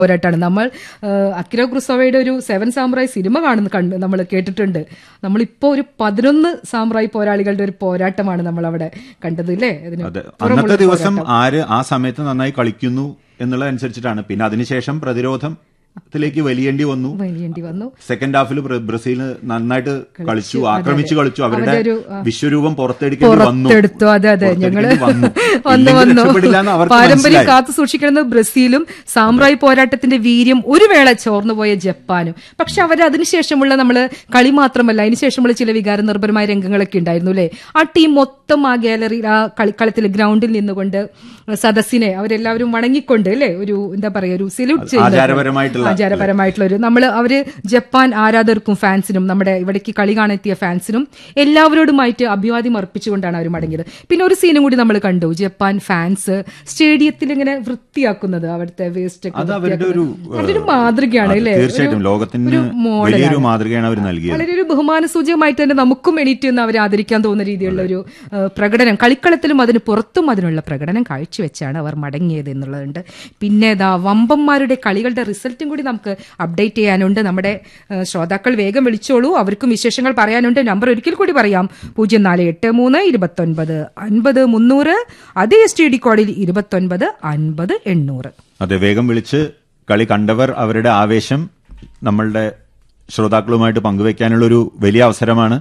പോരാട്ടാണ് നമ്മൾ അക്കിരോ ക്രുസോവയുടെ ഒരു seven സാമ്രായി cinema കാണുന്ന കണ്ട് നമ്മൾ കേട്ടിട്ടുണ്ട് നമ്മളിപ്പോ ഒരു പതിനൊന്ന് സാമ്രായി പോരാളികളുടെ ഒരു പോരാട്ടമാണ് നമ്മൾ അവിടെ കണ്ടത് അല്ലേ ഇതിന് അതെ പുറമുള്ള അന്നത്തെ ഒരു ദിവസം പോരാട്ടം. ആര് ആ സമയത്ത് നന്നായി കളിക്കുന്നു എന്നുള്ളതനുസരിച്ചിട്ടാണ് പിന്നെ അതിനുശേഷം പ്രതിരോധത്തിലേക്ക് വലിയേണ്ടി വന്നു വലിയേണ്ടി വന്നു സെക്കൻഡ് ഹാഫിൽ ബ്രസീൽ നന്നായിട്ട് കളിച്ചു അതെ, ആക്രമിച്ചു അതെ. കളിച്ചു അവരുടെ അവരുടെ ഒരു, ആ, വിശ്വരൂപം പുറത്തെടുക്കേണ്ടി വന്നു പുറത്തെടുത്തു അതെ അതെ ഞങ്ങള് പുറത്തെടുക്കേണ്ടി വന്നു വന്നു ഇല്ലെങ്കിൽ വന്നു രക്ഷപ്പെടില്ല എന്ന് അവർക്ക് പാരമ്പര്യം മനസ്സിലായി. കാത്തു സൂക്ഷിക്കുന്നത് ബ്രസീലും സാമ്രായി പോരാട്ടത്തിന്റെ വീര്യം ഒരു വേള ചോർന്നുപോയ ജപ്പാനും പക്ഷെ അവർ അതിനുശേഷമുള്ള നമ്മള് കളി മാത്രമല്ല അതിനുശേഷമുള്ള ചില വികാര നിർഭരമായ രംഗങ്ങളൊക്കെ ഉണ്ടായിരുന്നു അല്ലെ ആ ടീം മൊത്തം ആ ഗാലറി ആ കളി കളത്തിൽ ഗ്രൗണ്ടിൽ നിന്നുകൊണ്ട് സദസ്സിനെ അവരെല്ലാവരും വണങ്ങിക്കൊണ്ട് അല്ലെ ഒരു എന്താ പറയാ ഒരു സല്യൂട്ട് ആചാരപരമായിട്ടുള്ള, ആചാരപരമായിട്ടുള്ള ഒരു നമ്മള് അവര് ജപ്പാൻ ആരാധകർക്കും ഫാൻസിനും നമ്മുടെ ഇവിടേക്ക് കളി കാണാനെത്തിയ ഫാൻസിനും എല്ലാവരോടുമായിട്ട് അഭിവാദ്യം അർപ്പിച്ചുകൊണ്ടാണ് അവർ മടങ്ങിയത് പിന്നെ ഒരു സീനും കൂടി നമ്മൾ കണ്ടു ജപ്പാൻ ഫാൻസ് സ്റ്റേഡിയത്തിൽ ഇങ്ങനെ വൃത്തിയാക്കുന്നത് അവിടുത്തെ വേസ്റ്റ് അത് അവരുടെ ഒരു അവരുടെ ഒരു മാതൃകയാണ് അതെ, അല്ലേ തീർച്ചയായിട്ടും ഒരു- ലോകത്തിന് ഒരു മോഡലാണ്. വലിയൊരു മാതൃകയാണ് അവർ നൽകിയത് വളരെ ഒരു ബഹുമാന സൂചകമായിട്ട് തന്നെ നമുക്കും എണീറ്റ് നിന്ന് അവരെ ആദരിക്കാൻ തോന്നുന്ന രീതിയിലുള്ള ഒരു ഏഹ്, പ്രകടനം കളിക്കളത്തിലും അതിന് പുറത്തും അതിനുള്ള പ്രകടനം കാഴ്ചവെച്ചാണ് അവർ മടങ്ങിയത് എന്നുള്ളതുണ്ട് പിന്നെ ഇതാ വമ്പന്മാരുടെ കളികളുടെ റിസൾട്ടും കൂടി നമുക്ക് അപ്ഡേറ്റ് ചെയ്യാനുണ്ട് നമ്മുടെ ഏഹ്, ശ്രോതാക്കൾ വേഗം വിളിച്ചോളൂ അവർക്കും വിശേഷങ്ങൾ പറയാനുണ്ട് നമ്പർ ഒരിക്കൽ കൂടി പറയാം പൂജ്യം നാല് എട്ട് മൂന്ന് ഇരുപത്തൊൻപത് അൻപത് മുന്നൂറ് അതേ എസ് ടി ഡി കോഡിൽ ഇരുപത്തൊൻപത് അൻപത് എണ്ണൂറ് അതെ വേഗം വിളിച്ച് കളി കണ്ടവർ അവരുടെ ആവേശം നമ്മളുടെ ശ്രോതാക്കളുമായിട്ട് പങ്കുവെക്കാനുള്ള ഒരു വലിയ അവസരമാണ്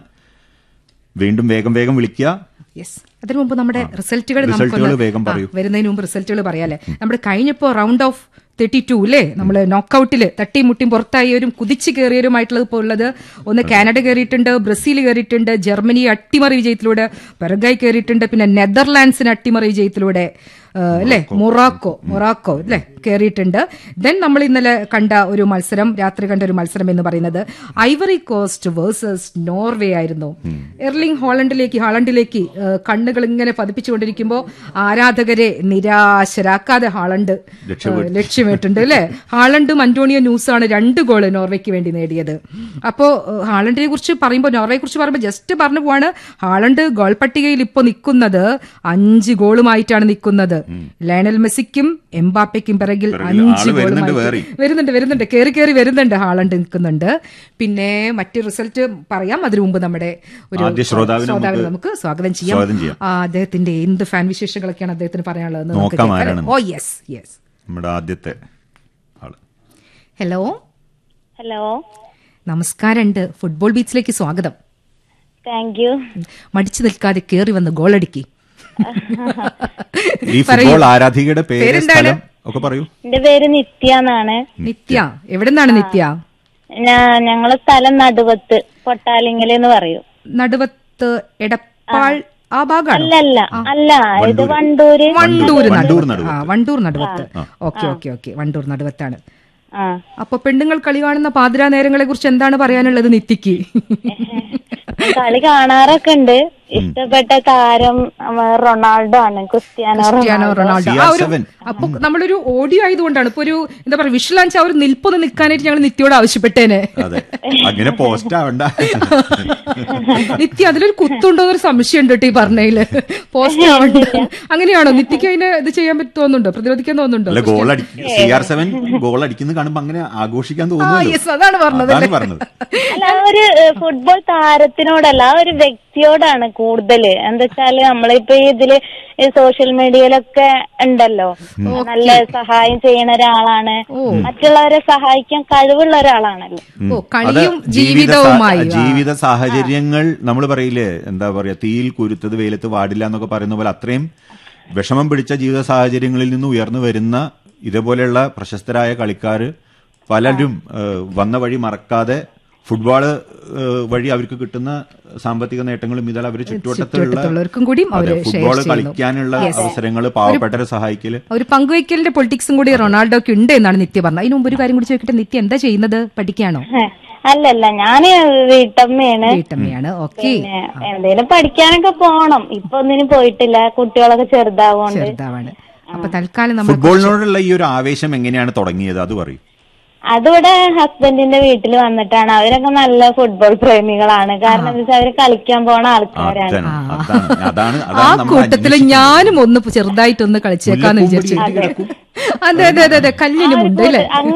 വീണ്ടും വേഗം വേഗം വിളിക്കുക യെസ് അതിനു മുമ്പ് നമ്മുടെ റിസൾട്ടുകൾ റിസൾട്ടുകൾ വേഗം പറയൂ. വരുന്നതിന് മുമ്പ് റിസൾട്ടുകൾ പറയാല്ലേ നമ്മുടെ കഴിഞ്ഞപ്പോ റൗണ്ട് ഓഫ് തേർട്ടി ടു അല്ലേ നമ്മൾ നോക്കൌട്ടിൽ തട്ടിയും മുട്ടിയും പുറത്തായവരും കുതിച്ചു കയറിയവരുമായിട്ടുള്ളത് ഇപ്പോൾ ഉള്ളത് ഒന്ന് കാനഡ കയറിയിട്ടുണ്ട് ബ്രസീൽ കയറിയിട്ടുണ്ട് ജർമ്മനി അട്ടിമറി വിജയത്തിലൂടെ പെറഗായി കയറിയിട്ടുണ്ട് പിന്നെ നെതർലാൻഡ്സിന് അട്ടിമറി വിജയത്തിലൂടെ ആ, അല്ലേ മൊറാക്കോ മൊറാക്കോ അല്ലേ കയറിയിട്ടുണ്ട് ദെൻ നമ്മൾ ഇന്നലെ കണ്ട ഒരു മത്സരം രാത്രി കണ്ട ഒരു മത്സരം എന്ന് പറയുന്നത് ഐവറി കോസ്റ്റ് വേഴ്സസ് നോർവേ ആയിരുന്നു എർലിംഗ് ഹോളണ്ടിലേക്ക് ഹാളണ്ടിലേക്ക് ആ, കണ്ണുകൾ ഇങ്ങനെ പതിപ്പിച്ചുകൊണ്ടിരിക്കുമ്പോൾ ആരാധകരെ നിരാശരാക്കാതെ ഹാളണ്ട് ആ, ലക്ഷ്യമിട്ടുണ്ട് അല്ലേ ഹാളണ്ടും അന്റോണിയോ ന്യൂസാണ് രണ്ട് ഗോള് നോർവേക്ക് വേണ്ടി നേടിയത് അപ്പോ ആ, ഹാളണ്ടിനെ കുറിച്ച് പറയുമ്പോൾ നോർവേയെ കുറിച്ച് പറയുമ്പോൾ ജസ്റ്റ് പറഞ്ഞു പോവാണ് ഹാളണ്ട് ഗോൾ പട്ടികയിൽ ഇപ്പോൾ നിൽക്കുന്നത് അഞ്ച് ഗോളുമായിട്ടാണ് നിൽക്കുന്നത് ലയണൽ മെസ്സിക്കും എംബാപ്പയ്ക്കും പിറകിൽ പിറകിൽ അഞ്ച് ആള് വരുന്നുണ്ട് ഗോളുമായിട്ട് വേറെയും. വരുന്നുണ്ട് വരുന്നുണ്ട് കയറി കയറി വരുന്നുണ്ട് ഹാളണ്ട് നിൽക്കുന്നുണ്ട് പിന്നെ മറ്റു റിസൾട്ട് പറയാം അതിനു മുമ്പ് നമ്മുടെ ഒരു ആദ്യ ശ്രോതാവിനെ ശ്രോതാവിനെ നമുക്ക് നമുക്ക് സ്വാഗതം ചെയ്യാം സ്വാഗതം ചെയ്യാം. ആ, അദ്ദേഹത്തിന്റെ എന്ത് ഫാൻ വിശേഷങ്ങളൊക്കെയാണ് അദ്ദേഹത്തിന് പറയാനുള്ളത് നോക്കാം ആരാണെന്ന്. ഓ യെസ് യെസ് നമ്മുടെ ആദ്യത്തെ ആള് ഹലോ ഹലോ നമസ്കാരമുണ്ട് ഫുട്ബോൾ ബീച്ചിലേക്ക് സ്വാഗതം താങ്ക് യു മടിച്ചു നിൽക്കാതെ കയറി വന്ന് ഗോളടിക്കി ഈ പറയൂ. ഫുട്ബോൾ ആരാധികയുടെ പേര് പേരെന്താണ്? സ്ഥലം ഒക്കെ പറയൂ എന്റെ പേര് നിത്യ എന്നാണ് നിത്യ എവിടെ നിന്നാണ് നിത്യ ഞാ- ഞങ്ങളെ സ്ഥലം നടുവത്ത് പൊട്ടാലിങ്ങൽ എന്ന് പറയും നടുവത്ത് എടപ്പാൾ ആ ഭാഗമാണ് അല്ലല്ല അല്ല ഇത് വണ്ടൂര് വണ്ടൂർ വണ്ടൂർ നടുവത്ത് ആ Wandoor Naduvath okay okay okay Wandoor നടുവത്താണ് ആ അപ്പൊ പെണ്ണുങ്ങൾ കളി കാണുന്ന പാതിരാ നേരങ്ങളെ കുറിച്ച് എന്താണ് പറയാനുള്ളത് നിത്യക്ക് കളി കാണാറൊക്കെ ഉണ്ട് ഇഷ്ടപ്പെട്ട താരം ആ, റൊണാൾഡോ ആണ് ക്രിസ്ത്യാനോ ക്രിസ്ത്യാനോ റൊണാൾഡോ റൊണാൾഡോ ആ ഒരു CR7. അപ്പൊ നമ്മളൊരു ഓഡിയോ ആയതുകൊണ്ടാണ് ഇപ്പൊ ഒരു എന്താ പറയാ വിഷ്വലാഞ്ച ആ ഒരു നിൽപ്പൊന്ന് നിൽക്കാനായിട്ട് ഞങ്ങൾ നിത്യോട് ആവശ്യപ്പെട്ടേനെ അതെ അങ്ങനെ പോസ്റ്റ് ആവണ്ട നിത്യ അതിലൊരു കുത്തുണ്ടോ എന്നൊരു സംശയം ഉണ്ട് കേട്ടോ ഈ പറഞ്ഞതില് പോസ്റ്റ് ആവണ്ട അങ്ങനെയാണോ നിത്യക്ക് അതിന് ഇത് ചെയ്യാൻ പറ്റും തോന്നുന്നുണ്ടോ പ്രതിരോധിക്കാൻ തോന്നുന്നുണ്ടോ അല്ല ഗോൾ അടി സി ആർ സെവൻ ഗോൾ അടിക്കുന്നത് കാണുമ്പോ അങ്ങനെ ആഘോഷിക്കാൻ ആ തോന്നുന്നു യെസ് അതാണ് പറഞ്ഞത് അതാണ് പറഞ്ഞത് അല്ല ആ ഒരു ഏഹ്, ഫുട്ബോൾ താരത്തിനോടല്ല ആ ഒരു വ്യക്തിയോടാണ് കൂടുതല് എന്താ വെച്ചാല് നമ്മളിപ്പോ ഈ ഇതില് ഈ സോഷ്യൽ മീഡിയയിലൊക്കെ ഉണ്ടല്ലോ നല്ല സഹായം ചെയ്യുന്ന ഒരാളാണ് മറ്റുള്ളവരെ സഹായിക്കാൻ കഴിവുള്ള ഒരാളാണല്ലോ ഉം. ഓ, അത് കളിയും ജീവിത സാ- ജീവിതവുമായി, ആ. ജീവിത സാഹചര്യങ്ങൾ നമ്മൾ പറയില്ലേ എന്താ പറയാ തീയിൽ കുരുത്തത് വെയിലത്ത് പാടില്ല എന്നൊക്കെ പറയുന്ന പോലെ അത്രയും വിഷമം പിടിച്ച ജീവിത സാഹചര്യങ്ങളിൽ നിന്ന് ഉയർന്നു വരുന്ന ഇതേപോലെയുള്ള പ്രശസ്തരായ കളിക്കാർ പലരും ഏഹ്, വന്ന വഴി മറക്കാതെ ഫുട്ബോള് ഏഹ്, വഴി അവർക്ക് കിട്ടുന്ന സാമ്പത്തിക നേട്ടങ്ങളും ഇതെല്ലാം അവർ ചുറ്റുവട്ടത്തിലുള്ള ചുറ്റുവട്ടത്തുള്ളവർക്കും കൂടിയും അവര് അതെ, ഷെയർ ഫുട്ബോൾ ചെയ്യുന്നു. കളിക്കാനുള്ള അവസരങ്ങൾ പാവപ്പെട്ടവരെ സഹായിക്കല് ഒരു പങ്കുവയ്ക്കലിന്റെ പൊളിറ്റിക്സും കൂടി റൊണാൾഡോക്ക് ഉണ്ട് എന്നാണ് നിത്യ പറഞ്ഞത് അതിന് മുമ്പ് ഒരു കാര്യം കൂടി ചോദിക്കട്ടെ നിത്യ എന്താ ചെയ്യുന്നത് പഠിക്കാണോ ഹെ, അല്ലല്ല ഞാന് വീട്ടമ്മയാണ് വീട്ടമ്മയാണ് ഓക്കെ പിന്നെ എന്തേലും പഠിക്കാനൊക്കെ പോണം ഇപ്പൊ ഒന്നിനും പോയിട്ടില്ല കുട്ടികളൊക്കെ ചെറുതാവുകൊണ്ട് ചെറുതാവാണ് അപ്പൊ തൽക്കാലം നമ്മൾ ഫുട്ബോളിനോടുള്ള ഈ ഒരു ആവേശം എങ്ങനെയാണ് തുടങ്ങിയത് അത് പറയും അതിവിടെ ഹസ്ബൻഡിന്റെ വീട്ടിൽ വന്നിട്ടാണ് അവരൊക്കെ നല്ല ഫുട്ബോൾ പ്രേമികളാണ് കാരണം എന്താ വെച്ചാൽ അവര് കളിക്കാൻ പോണ ആൾക്കാരാണ് അതാണ് അതാണ് അതാണ് ആ അതാണ് നമ്മൾ കൂട്ടത്തില് ഞാനും ഒന്ന് ചെറുതായിട്ടൊന്ന് കളിച്ചേക്കാന്ന് മുല്ലപ്പൂ വിചാരിച്ചു പിടിച്ചിട്ട് കിടക്കും. അതെ അതെ അതെ അതെ കല്ലിനുമുണ്ട് അല്ലേ അങ്ങനെ